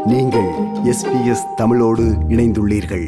நீங்கள் எஸ்பிஎஸ் தமிழோடு இணைந்துள்ளீர்கள்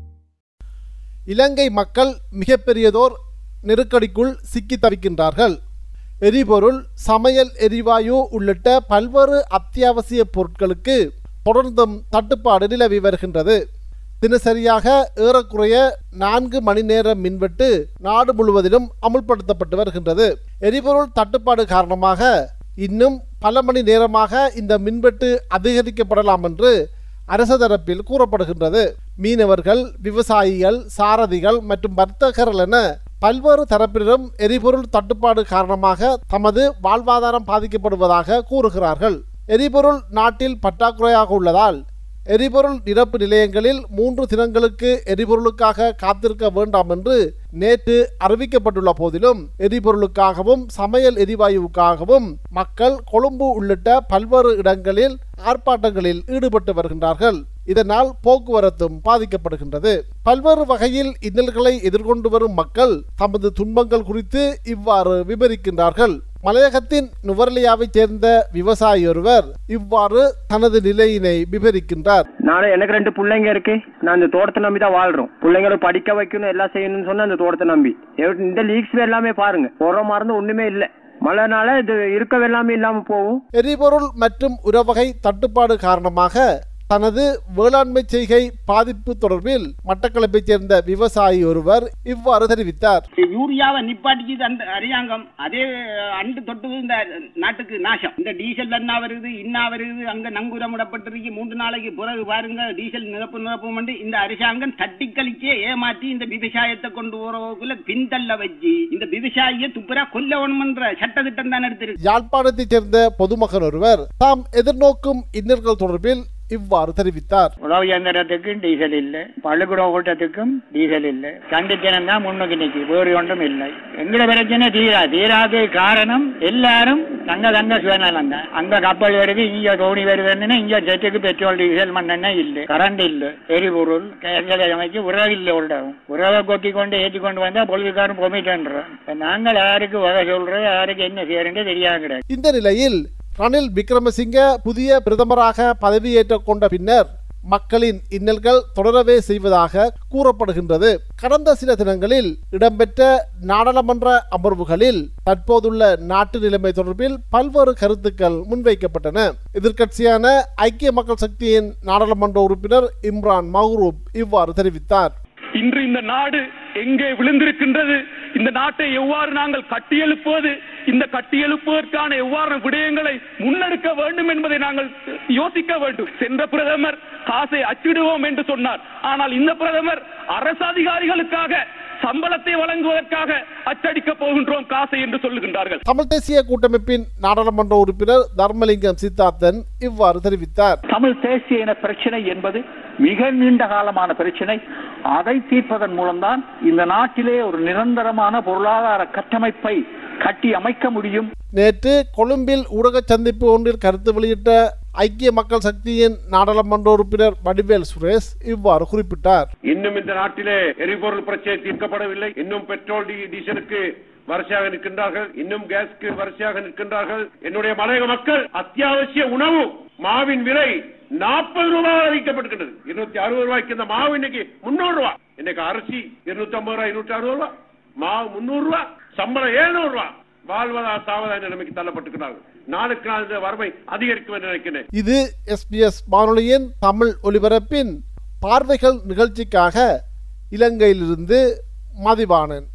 இலங்கை மக்கள் மிகப்பெரியதோர் நெருக்கடிக்குள் சிக்கி தவிக்கின்றார்கள் எரிபொருள் சமையல் எரிவாயு உள்ளிட்ட பல்வேறு அத்தியாவசிய பொருட்களுக்கு தொடர்ந்தும் தட்டுப்பாடு நிலவி வருகின்றது தினசரியாக ஏறக்குறைய நான்கு மணி நேர மின்வெட்டு நாடு முழுவதிலும் அமுல்படுத்தப்பட்டு வருகின்றது எரிபொருள் தட்டுப்பாடு காரணமாக இன்னும் பல மணி நேரமாக இந்த மின்வெட்டு அதிகரிக்கப்படலாம் என்று அரசு தரப்பில் கூறப்படுகின்றது மீனவர்கள் விவசாயிகள் சாரதிகள் மற்றும் வர்த்தகர்கள் என பல்வேறு தரப்பினரும் எரிபொருள் தட்டுப்பாடு காரணமாக தமது வாழ்வாதாரம் பாதிக்கப்படுவதாக கூறுகிறார்கள் எரிபொருள் நாட்டில் பற்றாக்குறையாக உள்ளதால் எரிபொருள் நிரப்பு நிலையங்களில் மூன்று தினங்களுக்கு எரிபொருளுக்காக காத்திருக்க வேண்டாம் என்று நேற்று அறிவிக்கப்பட்டுள்ள போதிலும் எரிபொருளுக்காகவும் சமையல் எரிவாயுவுக்காகவும் மக்கள் கொழும்பு உள்ளிட்ட பல்வேறு இடங்களில் ஆர்ப்பாட்டங்களில் ஈடுபட்டு வருகின்றார்கள் இதனால் போக்குவரத்தும் பாதிக்கப்படுகின்றது பல்வேறு வகையில் இன்னல்களை எதிர்கொண்டு வரும் மக்கள் தமது துன்பங்கள் குறித்து இவ்வாறு விவரிக்கின்றார்கள் மலையகத்தின் நுவர்லியாவைச் சேர்ந்த விவசாயி ஒருவர் இவ்வாறு தனது நிலையினை விவரிக்கின்றார் நானும் எனக்கு ரெண்டு பிள்ளைங்க இருக்கு நான் இந்த தோட்டத்தை நம்பி தான் வாழ்றோம் பிள்ளைங்களை படிக்க வைக்கணும் எல்லாம் செய்யணும்னு சொன்னா அந்த தோட்டத்தை நம்பி எவ- இந்த லீக்ஸ் எல்லாமே பாருங்க போற மருந்து ஒண்ணுமே இல்லை மழைனால இது இருக்க எல்லாமே இல்லாம போகும் எரிபொருள் மற்றும் உரவகை தட்டுப்பாடு காரணமாக தனது வேளாண்மை செய்கை பாதிப்பு தொடர்பில் மட்டக்களப்பைச் சேர்ந்த விவசாயி ஒருவர் இவ்வாறு தெரிவித்தார் யூரியாவை நிப்பாட்டிச்சு அந்த அரசாங்கம் அதே அண்டு தொட்டு இந்த நாட்டுக்கு நாசம் இந்த டீசல் என்ன வருது இன்னா வருது அங்க நங்குரமிடப்பட்டிருக்கு மூன்று நாளைக்கு பிறகு பாருங்க டீசல் நிரப்பு நிரப்பும் வந்து இந்த அரசாங்கம் தட்டி கழிச்சே ஏமாற்றி இந்த விவசாயத்தை கொண்டு போறவக்குள்ள பின்தள்ள வச்சு இந்த விவசாயியை துப்புரா கொல்லணும்ன்ற சட்டத்திட்டம் தான் எடுத்திருக்கு யாழ்ப்பாணத்தைச் சேர்ந்த பொதுமகன் ஒருவர் தாம் எதிர்நோக்கும் இன்னல்கள் தொடர்பில் இவ்வாறு தெரிவித்தார் உழவு இயந்திரத்துக்கும் டீசல் இல்லை பள்ளிக்கூட ஓட்டத்துக்கும் டீசல் இல்லை கண்டித்தனம் தான் முன்னுக்கு நிற்கி வேறு ஒன்றும் இல்லை எங்கட பிரச்சனை தீரா தீராத காரணம் எல்லாரும் தங்க தங்க சுயநலம் தான் அங்க கப்பல் வருது இங்க தோணி வருதுன்னு இங்க செட்டுக்கு பெட்ரோல் டீசல் மண்ணெண்ணெய் இல்லை கரண்ட் இல்லை எரிபொருள் கேஸ்களை அமைச்சு உறவு இல்லை ஒரு இடம் உறவை கொட்டி கொண்டு ஏற்றி கொண்டு வந்தா பொழுதுக்காரன் பொமிட்டன்றோம் இப்ப நாங்கள் யாருக்கு வகை சொல்றது யாருக்கு என்ன செய்யறேன்னு தெரியாம கிடையாது இந்த நிலையில் ரணில் விக்ரமசிங்க புதிய பிரதமராக பதவியேற்றுக் கொண்ட பின்னர் மக்களின் இன்னல்கள் தொடரவே செய்வதாக கூறப்படுகின்றது கடந்த சில தினங்களில் இடம்பெற்ற நாடாளுமன்ற அமர்வுகளில் தற்போதுள்ள நாட்டு நிலைமை தொடர்பில் பல்வேறு கருத்துக்கள் முன்வைக்கப்பட்டன எதிர்க்கட்சியான ஐக்கிய மக்கள் சக்தியின் நாடாளுமன்ற உறுப்பினர் இம்ரான் மஹ்ரூப் இவ்வாறு தெரிவித்தார் இன்று இந்த நாடு எங்கே விழுந்திருக்கின்றது இந்த நாட்டை எவ்வாறு நாங்கள் கட்டியெழுப்புவது இந்த கட்டியெழுப்புவதற்கான எவ்வாறு விடயங்களை முன்னெடுக்க வேண்டும் என்பதை நாங்கள் யோசிக்க வேண்டும் சென்ற பிரதமர் காசை அச்சிடுவோம் என்று சொன்னார் ஆனால் இந்த பிரதமர் அரசு அதிகாரிகளுக்காக சம்பளத்தை வழங்குவதற்காக அச்சடிக்க போகின்றோம் காசை என்று சொல்லுகின்றார்கள் தமிழ் தேசிய கூட்டமைப்பின் நாடாளுமன்ற உறுப்பினர் தர்மலிங்கம் சித்தார்த்தன் இவ்வாறு தெரிவித்தார் தமிழ் தேசிய இன பிரச்சனை என்பது மிக நீண்ட காலமான பிரச்சனை அதை தீர்ப்பதன் மூலம்தான் இந்த நாட்டிலே ஒரு நிரந்தரமான பொருளாதார கட்டமைப்பை கட்டி அமைக்க முடியும் நேற்று கொழும்பில் ஊடக சந்திப்பு ஒன்றில் கருத்து வெளியிட்ட ஐக்கிய மக்கள் சக்தியின் நாடாளுமன்ற உறுப்பினர் வடிவேல் சுரேஷ் இவ்வாறு குறிப்பிட்டார் இன்னும் இந்த நாட்டிலே எரிபொருள் பிரச்சனை தீர்க்கப்படவில்லை இன்னும் பெட்ரோல் டி- டீசலுக்கு வரிசையாக நிற்கின்றார்கள் இன்னும் கேஸ்க்கு வரிசையாக நிற்கின்றார்கள் என்னுடைய மலையக மக்கள் அத்தியாவசிய உணவு மாவின் விலை நாற்பது ரூபாய் அறிவிக்கப்பட்டிருக்கிறது இருநூத்தி அறுபது ரூபாய்க்கு இந்த மாவு இன்னைக்கு முன்னூறு ரூபாய் இன்னைக்கு அரிசி இருநூத்தி ஐம்பது ரூபாய் இருநூற்றி அறுபது ரூபாய் மாவு முன்னூறு ரூபாய் சம்பளம் எழுநூறு ரூபாய் வாழ்வதா சாவதா நிலைமைக்கு தள்ளப்பட்டிருக்கிறார்கள் நாளுக்கு நாள் இந்த வறுமை அதிகரிக்கும் என்று நினைக்கிறேன் இது எஸ்பிஎஸ் வானொலியின் தமிழ் ஒலிபரப்பின் பார்வைகள் நிகழ்ச்சிக்காக இலங்கையிலிருந்து மதிவாணன்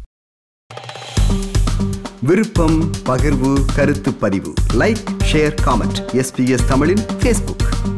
விருப்பம் பகிர்வு கருத்து பதிவு லைக் ஷேர் காமெண்ட் எஸ்பிஎஸ் தமிழின் ஃபேஸ்புக்